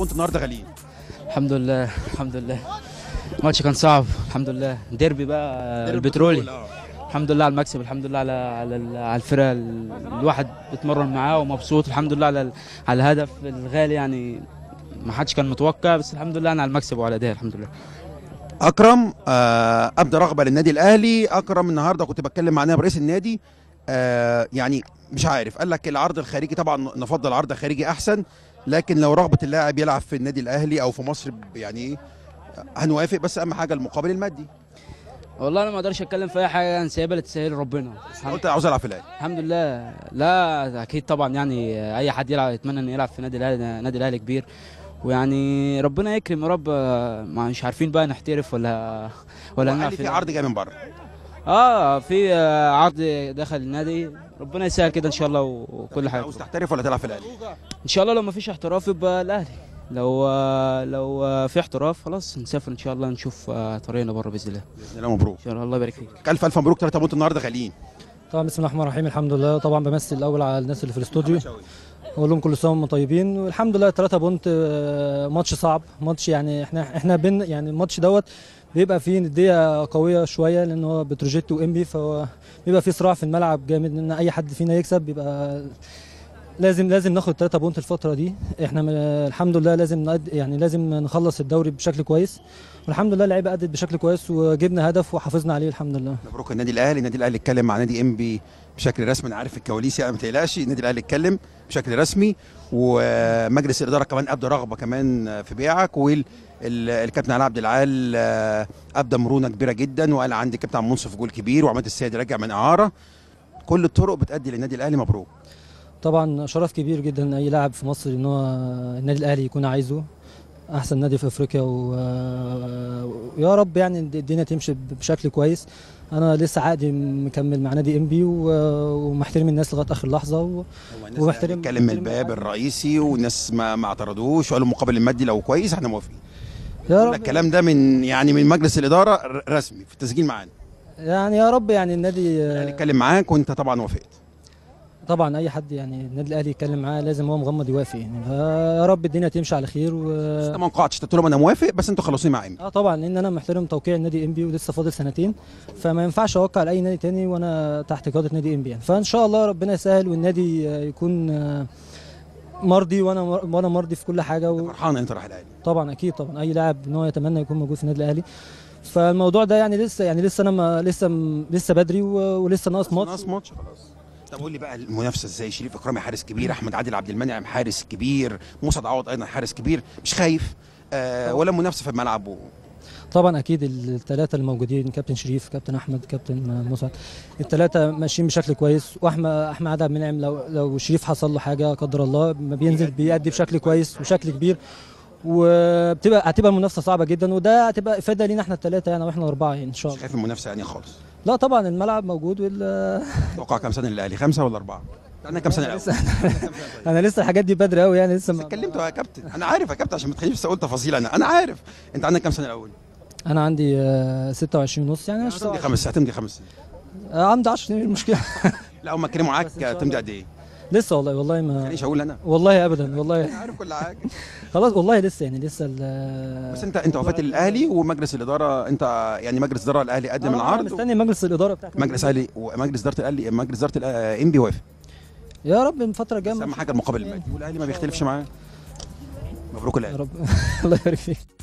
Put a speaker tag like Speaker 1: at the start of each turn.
Speaker 1: بونت النهارده غاليين
Speaker 2: الحمد لله الحمد لله الماتش كان صعب الحمد لله ديربي بقى البترولي
Speaker 1: آه.
Speaker 2: الحمد لله على المكسب الحمد لله على على ال- على الفرقه ال- الواحد بيتمرن معاه ومبسوط الحمد لله على ال- على الهدف الغالي يعني ما حدش كان متوقع بس الحمد لله أنا على المكسب وعلى ده الحمد لله
Speaker 1: اكرم آه ابدا رغبه للنادي الاهلي اكرم النهارده كنت بتكلم مع نائب رئيس النادي آه يعني مش عارف قال لك العرض الخارجي طبعا نفضل عرض خارجي احسن لكن لو رغبه اللاعب يلعب في النادي الاهلي او في مصر يعني إيه، هنوافق بس اهم حاجه المقابل المادي
Speaker 2: والله انا ما اقدرش اتكلم في اي حاجه انا سايبها لتسهيل ربنا
Speaker 1: قلت عاوز العب في الاهلي
Speaker 2: الحمد لله لا اكيد طبعا يعني اي حد يلعب يتمنى انه يلعب في نادي الاهلي نادي الاهلي كبير ويعني ربنا يكرم يا رب ما مش عارفين بقى نحترف ولا ولا
Speaker 1: قال
Speaker 2: نلعب
Speaker 1: لي
Speaker 2: في
Speaker 1: في عرض جاي من بره
Speaker 2: اه في آه، عرض دخل النادي ربنا يسهل كده ان شاء الله وكل حاجه
Speaker 1: عاوز تحترف ولا تلعب في الاهلي
Speaker 2: ان شاء الله لو ما فيش احتراف يبقى الاهلي لو آه، لو آه، في احتراف خلاص نسافر ان شاء الله نشوف آه، طريقنا بره باذن الله
Speaker 1: باذن الله مبروك
Speaker 2: ان شاء الله الله يبارك فيك
Speaker 1: الف الف مبروك ثلاثه بونت النهارده غاليين
Speaker 3: طبعا بسم الله الرحمن الرحيم الحمد لله طبعا بمثل الاول على الناس اللي في الاستوديو اقول لهم كل سنه وانتم طيبين والحمد لله 3 بونت آه، ماتش صعب ماتش يعني احنا احنا بين يعني الماتش دوت بيبقى فيه نديه قويه شويه لان هو بتروجيت وانبي فهو بيبقى فيه صراع في الملعب جامد ان اي حد فينا يكسب بيبقى لازم لازم ناخد 3 بونت الفتره دي احنا م- الحمد لله لازم نقد يعني لازم نخلص الدوري بشكل كويس والحمد لله اللعيبه ادت بشكل كويس وجبنا هدف وحافظنا عليه الحمد لله
Speaker 1: مبروك النادي الاهلي النادي الاهلي اتكلم مع نادي ام بي بشكل رسمي انا عارف الكواليس يعني ما تقلقش النادي الاهلي اتكلم بشكل رسمي ومجلس الاداره كمان ابدى رغبه كمان في بيعك والكابتن علي عبد العال آه، ابدى مرونه كبيره جدا وقال عندي كابتن عبد المنصف جول كبير وعماد السيد راجع من اعاره كل الطرق بتؤدي للنادي الاهلي مبروك
Speaker 3: طبعا شرف كبير جدا ان اي لاعب في مصر ان هو النادي الاهلي يكون عايزه احسن نادي في افريقيا و- ويا رب يعني الدنيا تمشي بشكل كويس انا لسه عقدي مكمل مع نادي ام بي ومحترم الناس لغايه اخر لحظه و... ومحترم-
Speaker 1: اتكلم من
Speaker 3: محترم
Speaker 1: الباب
Speaker 3: العقد.
Speaker 1: الرئيسي والناس ما ما اعترضوش وقالوا المقابل المادي لو كويس احنا موافقين
Speaker 3: يا
Speaker 1: ده
Speaker 3: رب
Speaker 1: الكلام ده من يعني من مجلس الاداره ر- رسمي في التسجيل معانا
Speaker 3: يعني يا رب يعني النادي
Speaker 1: الاهلي اتكلم معاك وانت طبعا وافقت
Speaker 3: طبعا اي حد يعني النادي الاهلي يتكلم معاه لازم هو مغمض يوافق يعني يا رب الدنيا تمشي على خير و...
Speaker 1: انت ما انقعدتش قلت لهم انا موافق بس انتوا خلصوني مع امي
Speaker 3: اه طبعا لان انا محترم توقيع النادي ام بي ولسه فاضل سنتين فما ينفعش اوقع لاي نادي تاني وانا تحت قياده نادي ام بي يعني فان شاء الله ربنا يسهل والنادي آه، يكون آه، مرضي وانا وانا مرضي في كل حاجه و...
Speaker 1: فرحان انت رايح الاهلي
Speaker 3: طبعا اكيد طبعا اي لاعب ان هو يتمنى يكون موجود في النادي الاهلي فالموضوع ده يعني لسه يعني لسه انا ما لسه م- لسه بدري و... ولسه ناقص ماتش
Speaker 1: ناقص ماتش خلاص طب قول لي بقى المنافسه ازاي شريف اكرامي حارس كبير احمد عادل عبد المنعم حارس كبير موسى عوض ايضا حارس كبير مش خايف آه ولا منافسه في الملعب و...
Speaker 3: طبعا اكيد الثلاثه الموجودين كابتن شريف كابتن احمد كابتن مسعد الثلاثه ماشيين بشكل كويس واحمد احمد عبد المنعم لو لو شريف حصل له حاجه لا قدر الله ما بينزل بيأدي بشكل كويس وشكل كبير وبتبقى هتبقى منافسه صعبه جدا وده هتبقى افاده لينا احنا الثلاثه يعني واحنا الاربعه يعني ان شاء
Speaker 1: مش
Speaker 3: الله
Speaker 1: خايف من المنافسه يعني خالص
Speaker 3: لا طبعا الملعب موجود وال
Speaker 1: توقع كام سنه للاهلي خمسه ولا اربعه انا كام سنه الاول
Speaker 3: لسه انا لسه الحاجات دي بدري قوي يعني لسه
Speaker 1: بس
Speaker 3: ما-
Speaker 1: اتكلمت يا كابتن انا عارف يا كابتن عشان ما تخلينيش اقول تفاصيل انا انا عارف انت عندك كام سنه الاول
Speaker 3: انا عندي آه، 26 ونص يعني مش
Speaker 1: هتمضي خمس هتمضي خمس سنين
Speaker 3: آه، عندي 10 سنين المشكله
Speaker 1: لا هم اتكلموا معاك
Speaker 3: بس إن شاء
Speaker 1: تمضي
Speaker 3: الله.
Speaker 1: قد ايه؟
Speaker 3: لسه والله والله ما
Speaker 1: ماليش اقول انا
Speaker 3: والله ابدا والله
Speaker 1: انا عارف كل حاجه
Speaker 3: خلاص والله لسه يعني لسه ال-
Speaker 1: بس انت انت وفات الاهلي ومجلس الاداره انت يعني مجلس اداره الاهلي قدم
Speaker 3: أنا
Speaker 1: العرض
Speaker 3: مستني مجلس الاداره بتاعت
Speaker 1: مجلس اهلي ومجلس اداره الاهلي مجلس اداره الانبي وافق
Speaker 3: يا رب الفتره
Speaker 1: بس
Speaker 3: الجايه
Speaker 1: اهم حاجه المقابل المادي والاهلي ما بيختلفش معاه مبروك
Speaker 3: يا
Speaker 1: الاهلي
Speaker 3: رب الله يبارك فيك